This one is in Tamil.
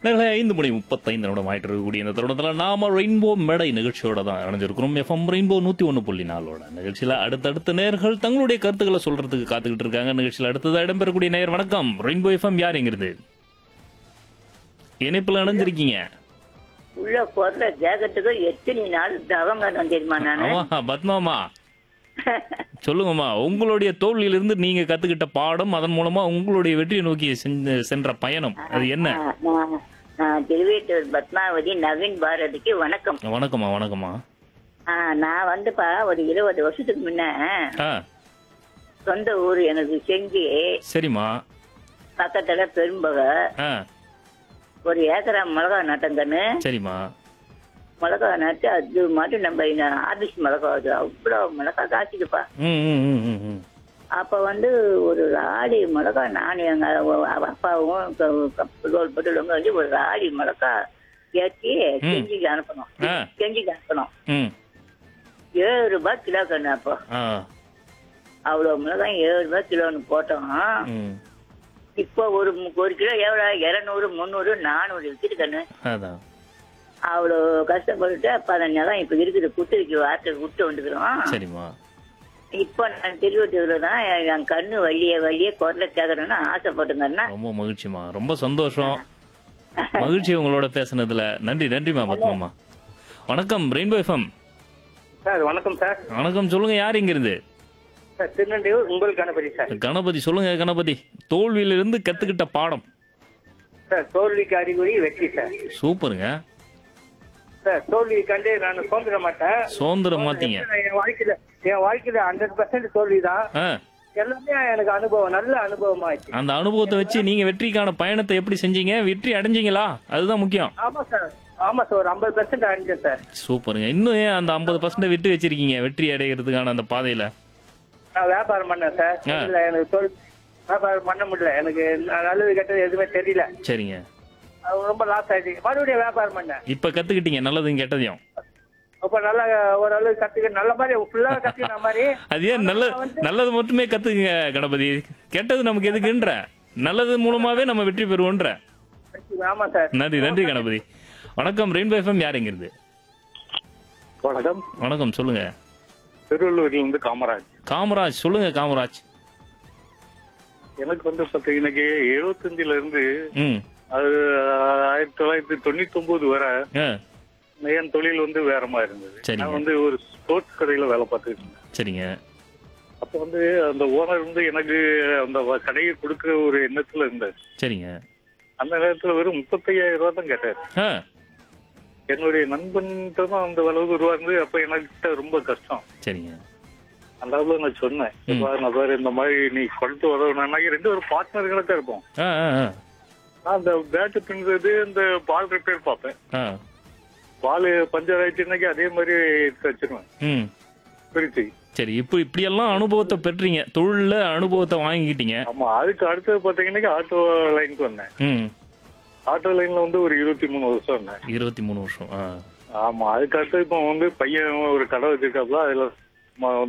நேரில் ஐந்து மணி முப்பத்தைந்து நிமிடம் ஆயிட்டு இருக்கக்கூடிய இந்த தருணத்தில் நாம ரெயின்போ மேடை நிகழ்ச்சியோட தான் இணைஞ்சிருக்கிறோம் எஃப்எம் ரெயின்போ நூற்றி ஒன்று புள்ளி நாலோட நிகழ்ச்சியில் அடுத்தடுத்த நேர்கள் தங்களுடைய கருத்துக்களை சொல்றதுக்கு காத்துக்கிட்டு இருக்காங்க நிகழ்ச்சியில் அடுத்ததாக இடம்பெறக்கூடிய நேயர் வணக்கம் ரெயின்போ எஃப்எம் யாருங்கிறது இணைப்பில் இணைஞ்சிருக்கீங்க உள்ள போடுற ஜாக்கெட்டுக்கு எத்தனை நாள் தவங்க தெரியுமா நானு ஆமா பத்மாமா சொல்லுங்கம்மா உங்களுடைய தோல்வியிலிருந்து நீங்க கத்துக்கிட்ட பாடம் அதன் மூலமா உங்களுடைய வெற்றியை நோக்கி செஞ்ச- சென்ற பயணம் அது என்ன ஆ, நான் நான் திருவேட்டூர் பத்மாவதி நவீன் பாரதிக்கு வணக்கம் வணக்கம்மா வணக்கம்மா ஆ, நான் வந்துப்பா ஒரு இருபது வருஷத்துக்கு முன்ன ஆ சொந்த ஊர் எனக்கு செஞ்சு சரிம்மா பக்கத்துல பெரும்பக ஆ ஒரு ஏக்கரா மிளகா நட்டங்கன்னு சரிம்மா மிளகா நட்டு அது மட்டும் நம்ம இந்த ஆபீஸ் மிளகா அது அவ்வளோ மிளகா காய்ச்சிதுப்பா ம் ம் ம் ம், ம் அப்ப வந்து ஒரு ராடி மிளகா நான் எங்க அப்பாவும் பெட்ரோல் பெட்ரோலுங்க வந்து ஒரு ராடி மிளகா ஏற்றி செஞ்சுக்கு அனுப்பணும் ஆ. செஞ்சுக்கு அனுப்பணும் ம் ஏழு ரூபாய் கிலோ கண்ணு அப்போ ஆ அவ்வளோ மிளகாய் ஏழு ரூபாய் கிலோன்னு போட்டோம் ம் இப்போ ஒரு மு- ஒரு கிலோ எவ்வளோ இரநூறு முந்நூறு நானூறு விற்கிது கண்ணு அதான் அவ்வளோ கஷ்டப்பட்டுட்டு அப்போ அந்த நிலம் இப்போ இருக்குது குத்துருக்கு வாரத்துக்கு விட்டு வந்துக்கிறோம் சரிம்மா இப்போ நான் திருவட்டூர்ல தான் என் கண்ணு வழிய வழிய குரலை கேட்கணும்னு ஆசைப்பட்டுங்கன்னா ரொம்ப மகிழ்ச்சிமா ரொம்ப சந்தோஷம் மகிழ்ச்சி உங்களோட பேசுனதுல நன்றி நன்றிமா பத்மாமா வணக்கம் ரெயின்போ எஃப்எம் சார் வணக்கம் சார் வணக்கம் சொல்லுங்க யார் இங்கிருந்து சார் திருநெல்வேலூர் உங்கள் கணபதி சார் கணபதி சொல்லுங்க கணபதி தோல்வியிலிருந்து கத்துக்கிட்ட பாடம் சார் தோல்விக்கு அறிகுறி வெற்றி சார் சூப்பருங்க சார் தோல்வி கண்டு நான் சோர்ந்துட மாட்டேன் சுதந்திரம் மாத்தீங்க என் வாழ்க்கையில என் வாழ்க்கையில ஹண்ட்ரட் பர்சன்ட் தோல்வி தான் ஆ, எல்லாமே எனக்கு அனுபவம் நல்ல அனுபவம் ஆயிடுச்சு அந்த அனுபவத்தை வச்சு நீங்க வெற்றிக்கான பயணத்தை எப்படி செஞ்சீங்க வெற்றி அடைஞ்சீங்களா அதுதான் முக்கியம் ஆமா சார் ஆமா சார் ஒரு ஐம்பது பர்சன்ட் அடைஞ்சேன் சார் சூப்பருங்க இன்னும் ஏன் அந்த ஐம்பது பர்சன்ட் விட்டு வச்சிருக்கீங்க வெற்றி அடைகிறதுக்கான அந்த பாதையில நான் வியாபாரம் பண்ணேன் சார் ஆ. இல்ல எனக்கு தோல் வியாபாரம் பண்ண முடியல எனக்கு ந- நல்லது கெட்டது எதுவுமே தெரியல சரிங்க அது ரொம்ப லாஸ் ஆயிடுச்சு மறுபடியும் வியாபாரம் பண்ணேன் இப்ப கத்துக்கிட்டீங்க நல்லதும் கெட்டதையும் அப்ப நல்லா ஓரளவு கத்துக்க நல்ல மாதிரி ஃபுல்லா கத்துக்கிற மாதிரி அது ஏன் நல்ல நல்லது மட்டுமே கத்துக்குங்க கணபதி கெட்டது நமக்கு எதுக்குன்ற நல்லது மூலமாவே நம்ம வெற்றி பெறுவோன்ற ஆமா சார் நன்றி நன்றி கணபதி வணக்கம் ரெயின்போ எஃப்எம் யாருங்கிறது வணக்கம் வணக்கம் சொல்லுங்க திருவள்ளூர்ல இருந்து காமராஜ் காமராஜ் சொல்லுங்க காமராஜ் எனக்கு வந்து பாத்தீங்கன்னா எழுபத்தஞ்சுல இருந்து ம் அது ஆயிரத்தி தொள்ளாயிரத்தி தொண்ணூத்தி ஒன்பது வரை ஆ என் தொழில் வந்து வேற மாதிரி இருந்தது சரிங்க. நான் வந்து ஒரு ஸ்போர்ட்ஸ் கடையில வேலை பார்த்துட்டு இருந்தேன் சரிங்க அப்ப வந்து அந்த ஓனர் வந்து எனக்கு அந்த வ- கடையை கொடுக்கிற ஒரு எண்ணத்துல இருந்தார் சரிங்க அந்த நேரத்துல வெறும் முப்பத்தையாயிரம் ரூபாய் தான் கேட்டார் ஆ என்னுடைய நண்பன்கிட்ட தான் அந்த அளவுக்கு ரூபா இருந்து அப்ப எனக்கு ரொம்ப கஷ்டம் சரிங்க அந்த அளவுல நான் சொன்னேன் "இப்ப நான் பாரு இந்த மாதிரி நீ கொண்டு வரணும்னா ரெண்டு ஒரு பார்ட்னர்களா தான் இருப்போம் ஆ ஆ ஆ. நான் அந்த பேட்டு பின்றது இந்த பால் ரிப்பேர் பார்ப்பேன் ஆ பால் பஞ்சர் ஆயிடுச்சுன்னாக்கி அதே மாதிரி தச்சிருவேன் ம் பிரிச்சு சரி இப்போ இப்படியெல்லாம் அனுபவத்தை பெற்றீங்க தொழில அனுபவத்தை வாங்கிக்கிட்டீங்க ஆமா அதுக்கு அடுத்தது பாத்தீங்கன்னா ஆட்டோ லைனுக்கு வந்தேன் ம் ஆட்டோ லைன்ல வந்து ஒரு இருபத்தி மூணு வருஷம் இருந்தேன் இருபத்தி மூணு வருஷம் ஆ ஆமா அதுக்கு அடுத்து இப்போ வந்து பையன் ஒரு கடை வச்சிருக்காப்புல அதுல ம-